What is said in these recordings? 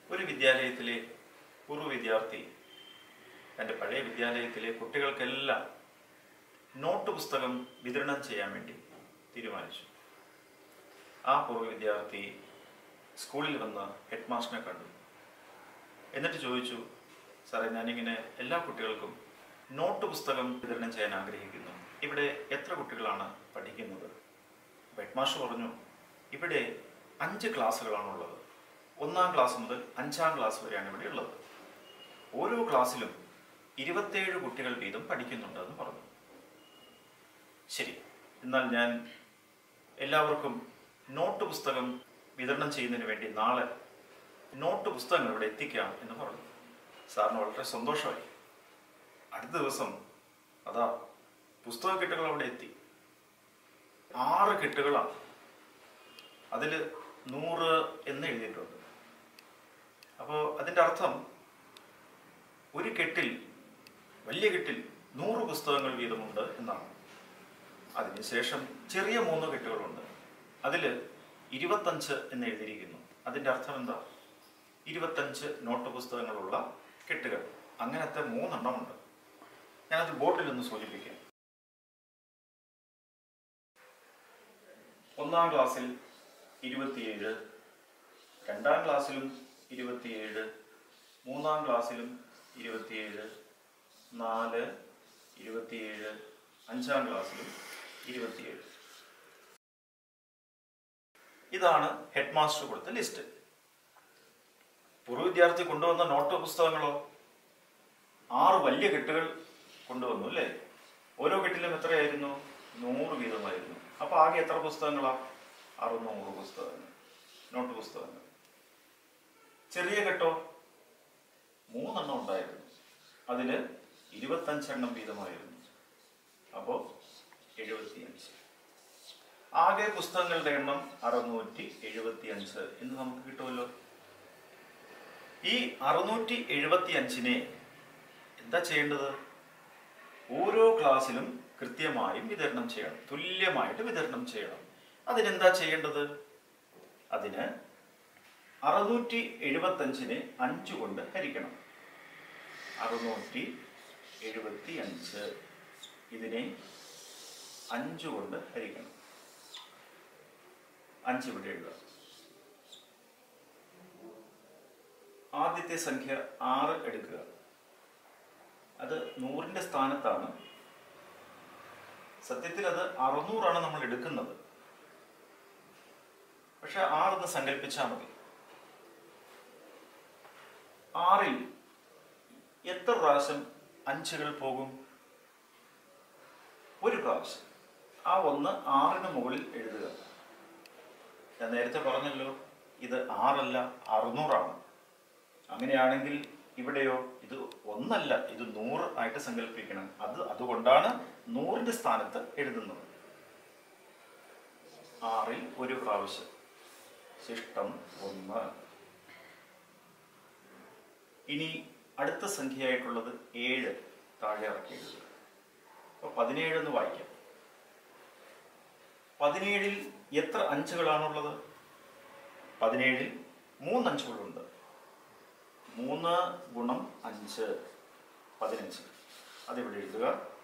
ഒരു വിദ്യാലയത്തിലെ പൂർവ്വ വിദ്യാർത്ഥി തൻ്റെ പഴയ വിദ്യാലയത്തിലെ കുട്ടികൾക്കെല്ലാം നോട്ട് പുസ്തകം വിതരണം ചെയ്യാൻ വേണ്ടി തീരുമാനിച്ചു ആ പൂർവ്വ വിദ്യാർത്ഥി സ്കൂളിൽ വന്ന് ഹെഡ് മാസ്റ്ററിനെ കണ്ടു എന്നിട്ട് ചോദിച്ചു സാറേ ഞാനിങ്ങനെ എല്ലാ കുട്ടികൾക്കും നോട്ട് പുസ്തകം വിതരണം ചെയ്യാൻ ആഗ്രഹിക്കുന്നു ഇവിടെ എത്ര കുട്ടികളാണ് പഠിക്കുന്നത് ഹെഡ് മാസ്റ്റർ പറഞ്ഞു ഇവിടെ അഞ്ച് ക്ലാസ്സുകളാണുള്ളത് ഒന്നാം ക്ലാസ് മുതൽ അഞ്ചാം ക്ലാസ് വരെയാണ് ഇവിടെ ഉള്ളത് ഓരോ ക്ലാസ്സിലും ഇരുപത്തേഴ് കുട്ടികൾ വീതം പഠിക്കുന്നുണ്ടെന്ന് പറഞ്ഞു ശരി എന്നാൽ ഞാൻ എല്ലാവർക്കും നോട്ട് പുസ്തകം വിതരണം ചെയ്യുന്നതിന് വേണ്ടി നാളെ നോട്ട് പുസ്തകങ്ങൾ ഇവിടെ എത്തിക്കാം എന്ന് പറഞ്ഞു സാറിന് വളരെ സന്തോഷമായി അടുത്ത ദിവസം അതാ പുസ്തക കെട്ടുകൾ അവിടെ എത്തി ആറ് കെട്ടുകളാണ് അതിൽ നൂറ് എന്ന് എഴുതിയിട്ടുണ്ട് അപ്പോൾ അതിൻ്റെ അർത്ഥം ഒരു കെട്ടിൽ വലിയ കെട്ടിൽ നൂറ് പുസ്തകങ്ങൾ വീതമുണ്ട് എന്നാണ് അതിനുശേഷം ചെറിയ മൂന്ന് കെട്ടുകളുണ്ട് അതിൽ ഇരുപത്തഞ്ച് എന്ന് എഴുതിയിരിക്കുന്നു അതിൻ്റെ അർത്ഥം എന്താ ഇരുപത്തഞ്ച് നോട്ട് പുസ്തകങ്ങളുള്ള കെട്ടുകൾ അങ്ങനത്തെ മൂന്നെണ്ണമുണ്ട് ഞാനത് ബോർഡിൽ ഒന്ന് സൂചിപ്പിക്കാം ഒന്നാം ക്ലാസ്സിൽ ഇരുപത്തിയേഴ് രണ്ടാം ക്ലാസ്സിലും ഇരുപത്തിയേഴ് മൂന്നാം ക്ലാസ്സിലും ഇരുപത്തിയേഴ് നാല് ഇരുപത്തിയേഴ് അഞ്ചാം ക്ലാസ്സിലും ഇരുപത്തിയേഴ് ഇതാണ് ഹെഡ് മാസ്റ്റർ കൊടുത്ത ലിസ്റ്റ് പൂർവ്വ വിദ്യാർത്ഥി കൊണ്ടുവന്ന നോട്ട് പുസ്തകങ്ങളോ ആറ് വലിയ കെട്ടുകൾ കൊണ്ടുവന്നു അല്ലേ ഓരോ കെട്ടിലും എത്രയായിരുന്നു നൂറ് വീതമായിരുന്നു അപ്പൊ ആകെ എത്ര പുസ്തകങ്ങളാ അറുന്നൂറ് പുസ്തകങ്ങൾ നോട്ട് പുസ്തകങ്ങൾ ചെറിയ കെട്ടോ മൂന്നെണ്ണം ഉണ്ടായിരുന്നു അതില് ഇരുപത്തഞ്ചെണ്ണം വീതമായിരുന്നു അപ്പോ എഴുപത്തിയഞ്ച് ആകെ പുസ്തകങ്ങളുടെ എണ്ണം അറുന്നൂറ്റി എഴുപത്തി അഞ്ച് എന്ന് നമുക്ക് കിട്ടുമല്ലോ ഈ അറുന്നൂറ്റി എഴുപത്തി അഞ്ചിനെ എന്താ ചെയ്യേണ്ടത് ഓരോ ക്ലാസ്സിലും കൃത്യമായും വിതരണം ചെയ്യണം തുല്യമായിട്ട് വിതരണം ചെയ്യണം അതിനെന്താ ചെയ്യേണ്ടത് അതിന് അറുന്നൂറ്റി എഴുപത്തി അഞ്ചിനെ അഞ്ച് കൊണ്ട് ഹരിക്കണം അറുന്നൂറ്റി എഴുപത്തി അഞ്ച് ഇതിനെ അഞ്ച് കൊണ്ട് ഹരിക്കണം അഞ്ച് ഇവിടെ എഴുതാം ആദ്യത്തെ സംഖ്യ ആറ് എടുക്കുക അത് നൂറിന്റെ സ്ഥാനത്താണ് സത്യത്തിൽ അത് അറുന്നൂറാണ് നമ്മൾ എടുക്കുന്നത് പക്ഷെ ആറെന്ന് സങ്കല്പിച്ചാൽ മതി ആറിൽ എത്ര പ്രാവശ്യം അഞ്ചുകൾ പോകും ഒരു പ്രാവശ്യം ആ ഒന്ന് ആറിന് മുകളിൽ എഴുതുക ഞാൻ നേരത്തെ പറഞ്ഞല്ലോ ഇത് ആറല്ല അറുന്നൂറാണ് അങ്ങനെയാണെങ്കിൽ ഇവിടെയോ ഇത് ഒന്നല്ല ഇത് നൂറ് ആയിട്ട് സങ്കല്പിക്കണം അത് അതുകൊണ്ടാണ് നൂറിന്റെ സ്ഥാനത്ത് എഴുതുന്നത് ആറിൽ ഒരു പ്രാവശ്യം ശിഷ്ടം ഒന്ന് ഇനി അടുത്ത സംഖ്യയായിട്ടുള്ളത് ഏഴ് താഴെ ഇറക്കി എഴുതുക അപ്പൊ പതിനേഴ് എന്ന് വായിക്കാം പതിനേഴിൽ എത്ര അഞ്ചുകളാണുള്ളത് പതിനേഴിൽ മൂന്ന് അഞ്ചുകളുണ്ട് മൂന്ന് ഗുണം അഞ്ച് പതിനഞ്ച് അതിവിടെ എഴുതുക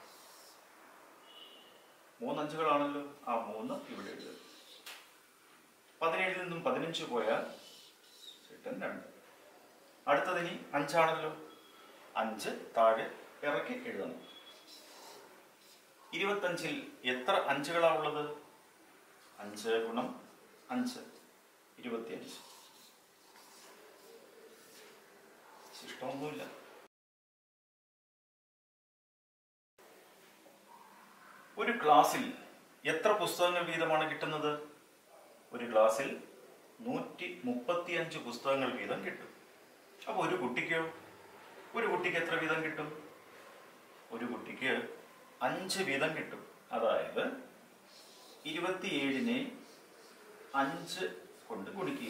മൂന്ന് അഞ്ചുകളാണല്ലോ ആ മൂന്ന് ഇവിടെ എഴുതുക പതിനേഴിൽ നിന്നും പതിനഞ്ച് പോയാൽ ചേട്ടൻ രണ്ട് അടുത്തതിനി അഞ്ചാണല്ലോ അഞ്ച് താഴെ ഇറക്കി എഴുതണം ഇരുപത്തഞ്ചിൽ എത്ര അഞ്ചുകളാ ഉള്ളത് അഞ്ച് ഗുണം അഞ്ച് ഇരുപത്തിയഞ്ച് ശിഷ്ടമൊന്നുമില്ല ഒരു ക്ലാസ്സിൽ എത്ര പുസ്തകങ്ങൾ വീതമാണ് കിട്ടുന്നത് ഒരു ക്ലാസ്സിൽ നൂറ്റി മുപ്പത്തിയഞ്ച് പുസ്തകങ്ങൾ വീതം കിട്ടും അപ്പൊ ഒരു കുട്ടിക്കോ ഒരു കുട്ടിക്ക് എത്ര വീതം കിട്ടും ഒരു കുട്ടിക്ക് അഞ്ച് വീതം കിട്ടും അതായത് ഇരുപത്തിയേഴിനെ അഞ്ച് കൊണ്ട് ഗുണിക്കുക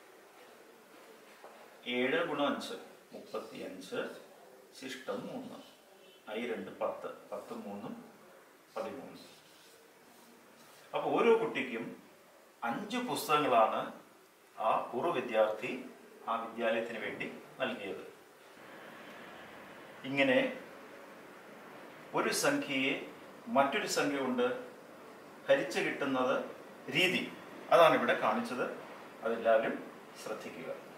ഏഴ് ഗുണം അഞ്ച് മുപ്പത്തിയഞ്ച് ശിഷ്ടം മൂന്ന് ഐ രണ്ട് പത്ത് പത്ത് മൂന്നും പതിമൂന്ന് അപ്പൊ ഓരോ കുട്ടിക്കും അഞ്ച് പുസ്തകങ്ങളാണ് ആ പൂർവ്വ വിദ്യാർത്ഥി ആ വിദ്യാലയത്തിന് വേണ്ടി നൽകിയത് ഇങ്ങനെ ഒരു സംഖ്യയെ മറ്റൊരു സംഖ്യ കൊണ്ട് ഹരിച്ചു കിട്ടുന്നത് രീതി അതാണ് ഇവിടെ കാണിച്ചത് അതെല്ലാവരും ശ്രദ്ധിക്കുക